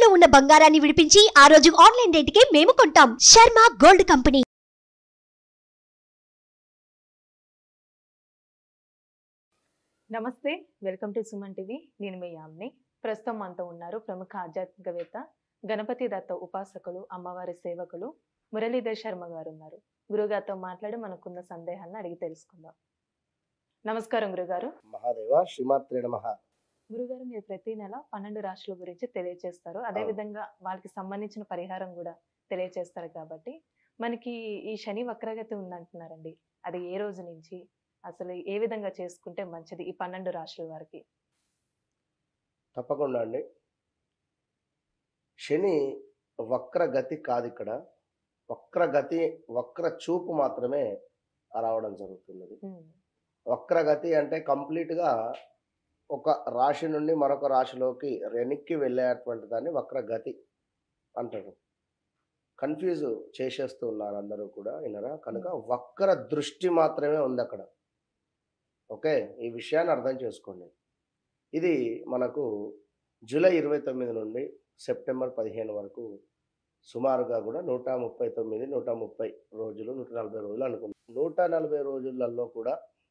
తాకట్టులో ఉన్న బంగారాన్ని విడిపించి ఆ రోజు ఆన్లైన్ రేటుకే మేము కొంటాం శర్మ గోల్డ్ కంపెనీ నమస్తే వెల్కమ్ టు సుమన్ టీవీ నేను మీ యామ్ని ప్రస్తుతం మనతో ఉన్నారు ప్రముఖ ఆధ్యాత్మికవేత్త గణపతి దత్త ఉపాసకులు అమ్మవారి సేవకులు మురళీధర్ శర్మ గారు ఉన్నారు గురుగారితో మాట్లాడి మనకున్న సందేహాలను అడిగి తెలుసుకుందాం నమస్కారం గురుగారు మహాదేవ శ్రీమాత్రే నమ గురుగారు మీరు ప్రతి నెల పన్నెండు రాశుల గురించి తెలియజేస్తారు అదే అవును. విధంగా వాళ్ళకి సంబంధించిన పరిహారం కూడా తెలియజేస్తారు కాబట్టి మనకి ఈ శని వక్రగతి ఉందంటున్నారండి అది ఏ రోజు నుంచి అసలు ఏ విధంగా చేసుకుంటే మంచిది ఈ పన్నెండు రాశుల వారికి తప్పకుండా అండి శని వక్రగతి కాదు ఇక్కడ వక్రగతి వక్ర చూపు మాత్రమే రావడం జరుగుతున్నది ఉమ్, వక్రగతి అంటే కంప్లీట్గా ఒక రాశి నుండి మరొక రాశిలోకి వెనక్కి వెళ్ళేటువంటి దాన్ని వక్రగతి అంటారు కన్ఫ్యూజ్ చేసేస్తూ ఉన్నారు అందరూ కూడా వినరా కనుక వక్ర దృష్టి మాత్రమే ఉంది అక్కడ ఓకే ఈ విషయాన్ని అర్థం చేసుకోండి ఇది మనకు జూలై ఇరవై తొమ్మిది నుండి సెప్టెంబర్ పదిహేను వరకు సుమారుగా కూడా నూట ముప్పై తొమ్మిది నూట ముప్పై రోజులు నూట నలభై రోజులు అనుకుందాం నూట నలభై రోజులలో కూడా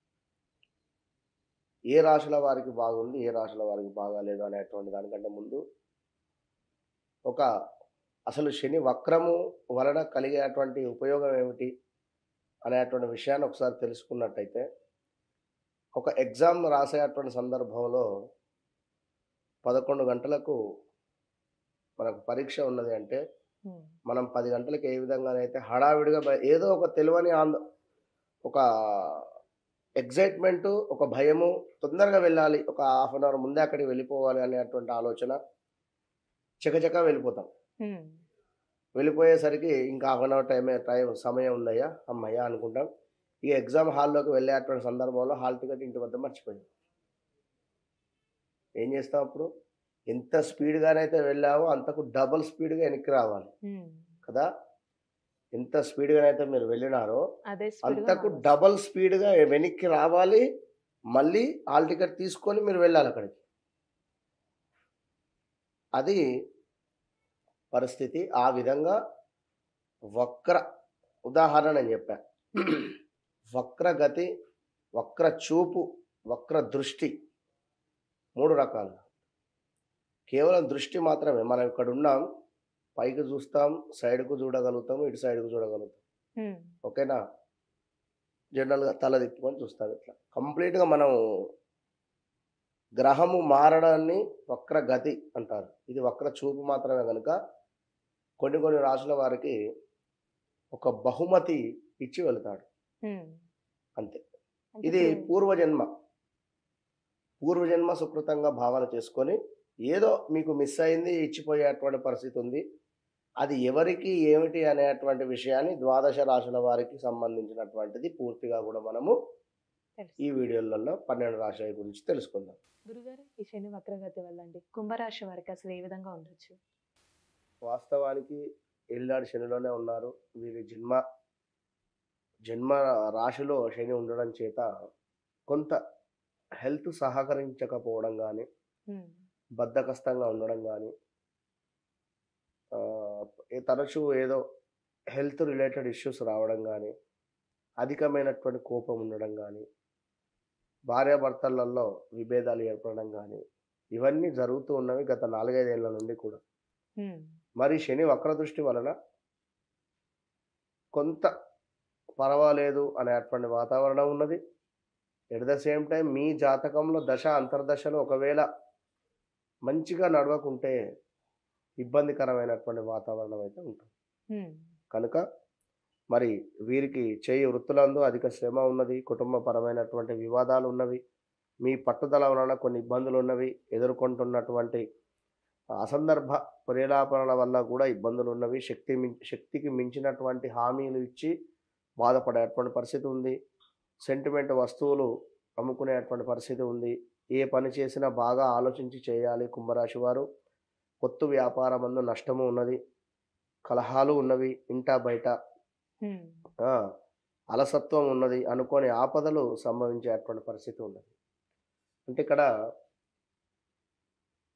ఏ రాశుల వారికి బాగుంది ఏ రాశుల వారికి బాగాలేదు అనేటువంటి దానికంటే ముందు ఒక అసలు శని వక్రము వలన కలిగేటువంటి ఉపయోగం ఏమిటి అనేటువంటి విషయాన్ని ఒకసారి తెలుసుకున్నట్టయితే ఒక ఎగ్జామ్ రాసేటువంటి సందర్భంలో పదకొండు గంటలకు మనకు పరీక్ష ఉన్నది అంటే ఉమ్, మనం పది గంటలకు ఏ విధంగానైతే హడావిడిగా బయ- ఏదో ఒక తెలియని ఆంద ఒక ఎగ్జైట్మెంట్ ఒక భయము తొందరగా వెళ్ళాలి ఒక హాఫ్ అన్ అవర్ ముందే అక్కడికి వెళ్ళిపోవాలి అనేటువంటి ఆలోచన చకచక వెళ్ళిపోతాం ఉమ్, వెళ్ళిపోయేసరికి ఇంకా హాఫ్ అన్ అవర్ టైమే టైం సమయం ఉందయ్యా అమ్మయ్యా అనుకుంటాం ఈ ఎగ్జామ్ హాల్లోకి వెళ్ళేటువంటి సందర్భంలో హాల్ టికెట్ ఇంటి వద్ద మర్చిపోయాం ఏం చేస్తాం అప్పుడు ఎంత స్పీడ్గానైతే వెళ్ళావో అంతకు డబుల్ స్పీడ్గా వెనక్కి రావాలి ఉమ్. కదా ఎంత స్పీడ్గానైతే మీరు వెళ్ళినారో అదే speed గా అంతకు రావాలి. డబల్ స్పీడ్గా వెనక్కి రావాలి మళ్ళీ హాల్ టికెట్ తీసుకొని మీరు వెళ్ళాలి అక్కడికి అది పరిస్థితి ఆ విధంగా వక్ర ఉదాహరణ నేను చెప్పా వక్రగతి వక్ర చూపు వక్ర దృష్టి మూడు రకాలు కేవలం దృష్టి మాత్రమే మనం ఇక్కడ ఉన్నాం పైకి చూస్తాం సైడ్కు చూడగలుగుతాం ఇటు సైడ్కు చూడగలుగుతాం ఉమ్, ఓకేనా జనరల్గా తల తిప్పుకొని చూస్తాం ఇట్లా కంప్లీట్గా మనం గ్రహము మారడాన్ని వక్ర గతి అంటారు ఇది వక్ర చూపు మాత్రమే కనుక కొన్ని కొన్ని రాసుల వారికి ఒక బహుమతి ఇచ్చి వెళతాడు ఉమ్. అంతే అంటే ఇది ఇప్పుడు- పూర్వజన్మ పూర్వజన్మ సుకృతంగా భావన చేసుకొని ఏదో మీకు మిస్ అయింది ఇచ్చిపోయేటువంటి పరిస్థితి ఉంది అది ఎవరికి ఏమిటి అనేటువంటి విషయాన్ని ద్వాదశ రాశుల వారికి సంబంధించినటువంటిది పూర్తిగా కూడా మనము తెలుసు. ఈ వీడియోలలో పన్నెండు రాశుల గురించి తెలుసుకుందాం గురుగారు ఈ శని వక్రగతి వల్ల అండి కుంభరాశి వారికి అసలు ఏ విధంగా ఉండొచ్చు వాస్తవానికి ఏళ్ళాడు శనిలోనే ఉన్నారు వీరి జన్మ జన్మ రాశిలో శని ఉండడం చేత కొంత హెల్త్ సహకరించకపోవడం కానీ ఉమ్, బద్ధకస్తంగా ఉండడం కానీ తరచూ ఏదో హెల్త్ రిలేటెడ్ ఇష్యూస్ రావడం కానీ అధికమైనటువంటి కోపం ఉండడం కానీ భార్యాభర్తలలో విభేదాలు ఏర్పడడం కానీ ఇవన్నీ జరుగుతూ ఉన్నవి గత నాలుగైదేళ్ల నుండి కూడా ఉమ్, మరి శని వక్రదృష్టి వలన కొంత పర్వాలేదు అనేటువంటి వాతావరణం ఉన్నది ఎట్ ద సేమ్ టైం మీ జాతకంలో దశ అంతర్దశలో ఒకవేళ మంచిగా నడవకుంటే ఇబ్బందికరమైనటువంటి వాతావరణం అయితే ఉంటుంది ఉమ్, కనుక మరి వీరికి చేయి వృత్తులందు అధిక శ్రమ ఉన్నది కుటుంబపరమైనటువంటి వివాదాలు ఉన్నవి మీ పట్టుదల వలన కొన్ని ఇబ్బందులు ఉన్నవి ఎదుర్కొంటున్నటువంటి అసందర్భ ప్రేలాపనల వల్ల కూడా ఇబ్బందులు ఉన్నవి శక్తి మిం- శక్తికి మించినటువంటి హామీలు ఇచ్చి బాధపడేటువంటి పరిస్థితి ఉంది సెంటిమెంట్ వస్తువులు అమ్ముకునేటువంటి పరిస్థితి ఉంది ఏ పని చేసినా బాగా ఆలోచించి చేయాలి కుంభరాశి వారు కొత్త వ్యాపారం అందు నష్టము ఉన్నది కలహాలు ఉన్నవి ఇంటా బయట ఉమ్, ఆ, అలసత్వం ఉన్నది అనుకోని ఆపదలు సంభవించేటువంటి పరిస్థితి ఉన్నది అంటే ఇక్కడ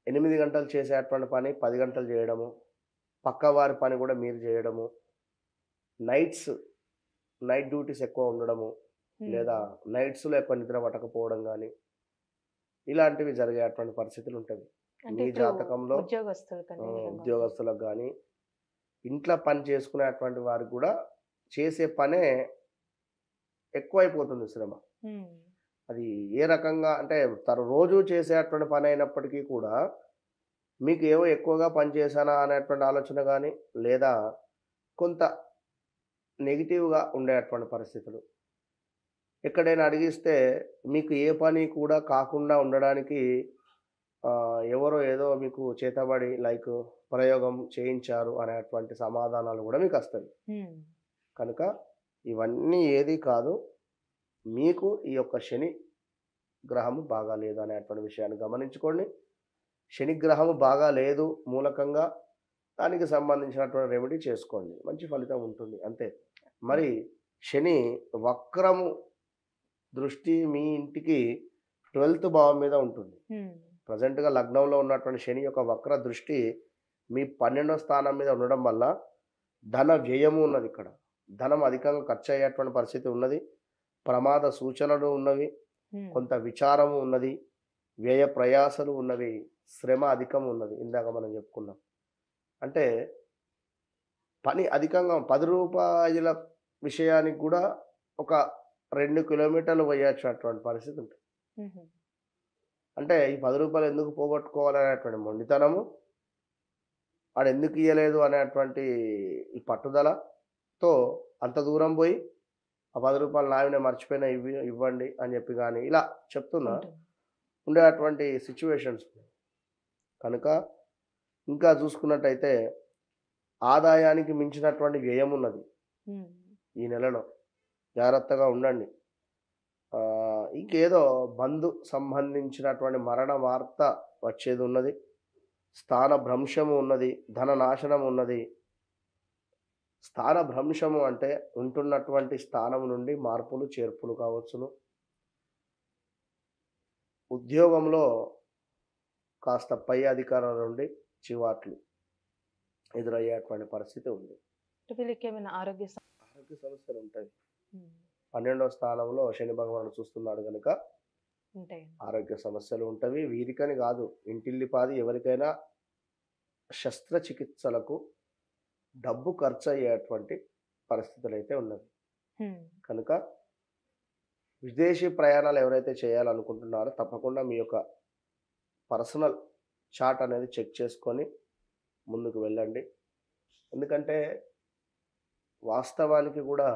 ఎనిమిది గంటలు చేసేటువంటి పని పది గంటలు చేయడము పక్క వారి పని కూడా మీరు చేయడము నైట్స్ నైట్ డ్యూటీస్ ఎక్కువ ఉండడము ఉమ్. లేదా నైట్స్లో ఎక్కువ నిద్ర పట్టకపోవడం కానీ ఇలాంటివి జరిగేటువంటి పరిస్థితులు ఉంటాయి అంటే మీ ఇప్పుడు జాతకంలో, ఉద్యోగస్తులకు ఆ, అనే విధంగా ఉంటుంది. ఉద్యోగస్తులకు కానీ ఇంట్లో పని చేసుకునేటువంటి వారికి కూడా చేసే పనే ఎక్కువైపోతుంది శ్రమ ఉమ్. అది ఏ రకంగా అంటే తను రోజు చేసేటువంటి పని అయినప్పటికీ కూడా మీకు ఏవో ఎక్కువగా పని చేశానా అనేటువంటి ఆలోచన కానీ లేదా కొంత నెగిటివ్గా ఉండేటువంటి పరిస్థితులు ఎక్కడైనా అడిగిస్తే మీకు ఏ పని కూడా కాకుండా ఉండడానికి ఆ, ఎవరో ఏదో మీకు చేతబడి లైక్ ప్రయోగం చేయించారు అనేటువంటి సమాధానాలు కూడా మీకు వస్తాయి ఉమ్. కనుక ఇవన్నీ ఏది కాదు మీకు ఈ యొక్క శని గ్రహము బాగా లేదు అనేటువంటి విషయాన్ని గమనించుకోండి శని గ్రహము బాగా లేదు మూలకంగా దానికి సంబంధించినటువంటి రెమెడీ చేసుకోండి మంచి ఫలితం ఉంటుంది అంతే మరి శని వక్రము దృష్టి మీ ఇంటికి ట్వెల్త్ భావం మీద ఉంటుంది ఉమ్. ప్రజెంట్గా లగ్నంలో ఉన్నటువంటి శని యొక్క వక్ర దృష్టి మీ పన్నెండో స్థానం మీద ఉండడం వల్ల ధన వ్యయము ఉన్నది ఇక్కడ ధనం అధికంగా ఖర్చు అయ్యేటువంటి పరిస్థితి ఉన్నది ప్రమాద సూచనలు ఉన్నవి ఉమ్. కొంత విచారము ఉన్నది వ్యయ ప్రయాసలు ఉన్నవి శ్రమ అధికం ఉన్నది ఇందాక మనం చెప్పుకున్నాం అంటే పని అధికంగా పది రూపాయల విషయానికి కూడా ఒక రెండు కిలోమీటర్లు పోయొచ్చినటువంటి పరిస్థితి ఉంటుంది ఉమ్. అంటే ఈ పది రూపాయలు ఎందుకు పోగొట్టుకోవాలనేటువంటి మొండితనము వాడు ఎందుకు ఇయ్యలేదు అనేటువంటి ఈ పట్టుదలతో అంత దూరం పోయి ఆ పది రూపాయలు నావినే మర్చిపోయినా ఇవ్వి ఇవ్వండి అని చెప్పి కానీ ఇలా చెప్తున్నా ఉంటుంది. ఉండేటువంటి సిచ్యువేషన్స్ కనుక ఇంకా చూసుకున్నట్టయితే ఆదాయానికి మించినటువంటి వ్యయం ఉన్నది ఉమ్. ఈ నెలలో జాగ్రత్తగా ఉండండి ఆ, ఇంకేదో బంధు సంబంధించినటువంటి మరణ వార్త వచ్చేది ఉన్నది స్థాన భ్రంశము ఉన్నది ధన నాశనం ఉన్నది స్థాన భ్రంశము అంటే ఉంటున్నటువంటి స్థానం నుండి మార్పులు చేర్పులు కావచ్చును ఉద్యోగంలో కాస్త పై అధికారుల నుండి చివాట్లు ఎదురయ్యేటువంటి పరిస్థితి ఉంది అంటే వీళ్ళకి ఏమైనా ఆరోగ్య సమ- ఆరోగ్య సమస్యలు ఉంటాయి ఉమ్. పన్నెండవ స్థానంలో శని భగవానుడు చూస్తున్నాడు కనుక ఉంటాయి ఆరోగ్య సమస్యలు ఉంటవి వీరికని కాదు ఇంటిల్లిపాది ఎవరికైనా శస్త్రచికిత్సలకు డబ్బు ఖర్చు అయ్యేటువంటి పరిస్థితులు అయితే ఉన్నవి ఉమ్. కనుక విదేశీ ప్రయాణాలు ఎవరైతే చేయాలనుకుంటున్నారో తప్పకుండా మీ యొక్క పర్సనల్ చార్ట్ అనేది చెక్ చేసుకొని ముందుకు వెళ్ళండి ఎందుకంటే వాస్తవానికి కూడా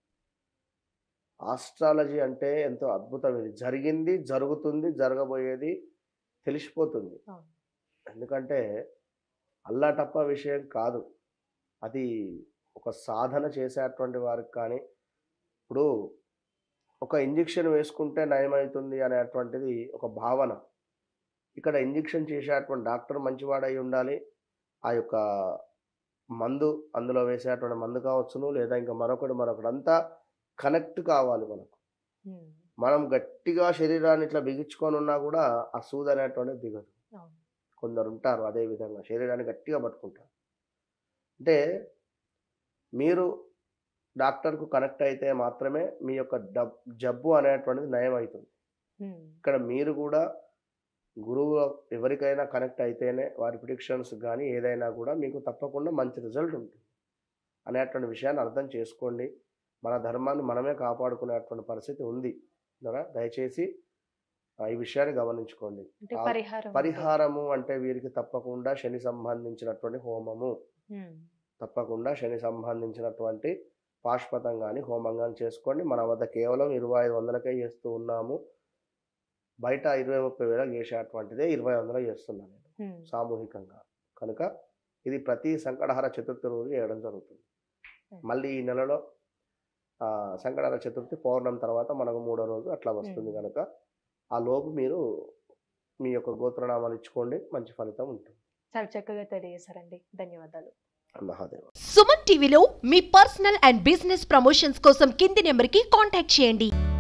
ఆస్ట్రాలజీ అంటే ఎంతో అద్భుతం ఇది జరిగింది జరుగుతుంది జరగబోయేది తెలిసిపోతుంది అవును. ఎందుకంటే అల్లాటప్ప విషయం కాదు అది ఒక సాధన చేసేటువంటి వారికి కానీ ఇప్పుడు ఒక ఇంజెక్షన్ వేసుకుంటే నయమవుతుంది అనేటువంటిది ఒక భావన ఇక్కడ ఇంజెక్షన్ చేసేటువంటి డాక్టర్ మంచివాడై ఉండాలి ఆ యొక్క మందు అందులో వేసేటువంటి మందు కావచ్చును లేదా ఇంకా మరొకటి మరొకటి అంతా కనెక్ట్ కావాలి మనకు ఉమ్. మనం గట్టిగా శరీరాన్ని ఇట్లా బిగించుకొని ఉన్నా కూడా ఆ సూది అనేటువంటిది దిగదు అవును. కొందరు ఉంటారు అదే విధంగా శరీరాన్ని గట్టిగా పట్టుకుంటారు అంటే మీరు డాక్టర్కు కనెక్ట్ అయితే మాత్రమే మీ యొక్క డబ్ జబ్బు అనేటువంటిది నయం అవుతుంది ఉమ్. ఇక్కడ మీరు కూడా గురువు ఎవరికైనా కనెక్ట్ అయితేనే వారి ప్రిడిక్షన్స్ కానీ ఏదైనా కూడా మీకు తప్పకుండా మంచి రిజల్ట్ ఉంటుంది అనేటువంటి విషయాన్ని అర్థం చేసుకోండి మన ధర్మాన్ని మనమే కాపాడుకునేటువంటి పరిస్థితి ఉంది కదా దయచేసి ఆ, ఈ విషయాన్ని గమనించుకోండి అంటే ఆ పరిహారం పరిహారము అంటే వీరికి తప్పకుండా శని సంబంధించినటువంటి హోమము ఉమ్. తప్పకుండా శని సంబంధించినటువంటి పాష్పతం కానీ హోమం కానీ చేసుకోండి మన వద్ద కేవలం ఇరవై ఐదు వందలకే చేస్తూ ఉన్నాము బయట ఇరవై ముప్పై వేలకు చేసేటువంటిదే ఇరవై వందలకు చేస్తున్నాను నేను ఉమ్. సామూహికంగా కనుక ఇది ప్రతి సంకటహార చతుర్థి రోజు చేయడం జరుగుతుంది మళ్ళీ ఈ నెలలో ఆ, సంకటహార చతుర్థి పౌర్ణమి తర్వాత మనకు మూడో రోజు అట్లా వస్తుంది Hmm. కనుక ఆ లోపు మీరు మీ యొక్క గోత్రనామాలు ఇచ్చుకోండి మంచి ఫలితం ఉంటుంది చాలా చక్కగా తెలియజేశారండి ధన్యవాదాలు మహాదేవ సుమన్ టీవీలో మీ పర్సనల్ అండ్ బిజినెస్ ప్రమోషన్స్ కోసం కింది నెంబర్కి కాంటాక్ట్ చేయండి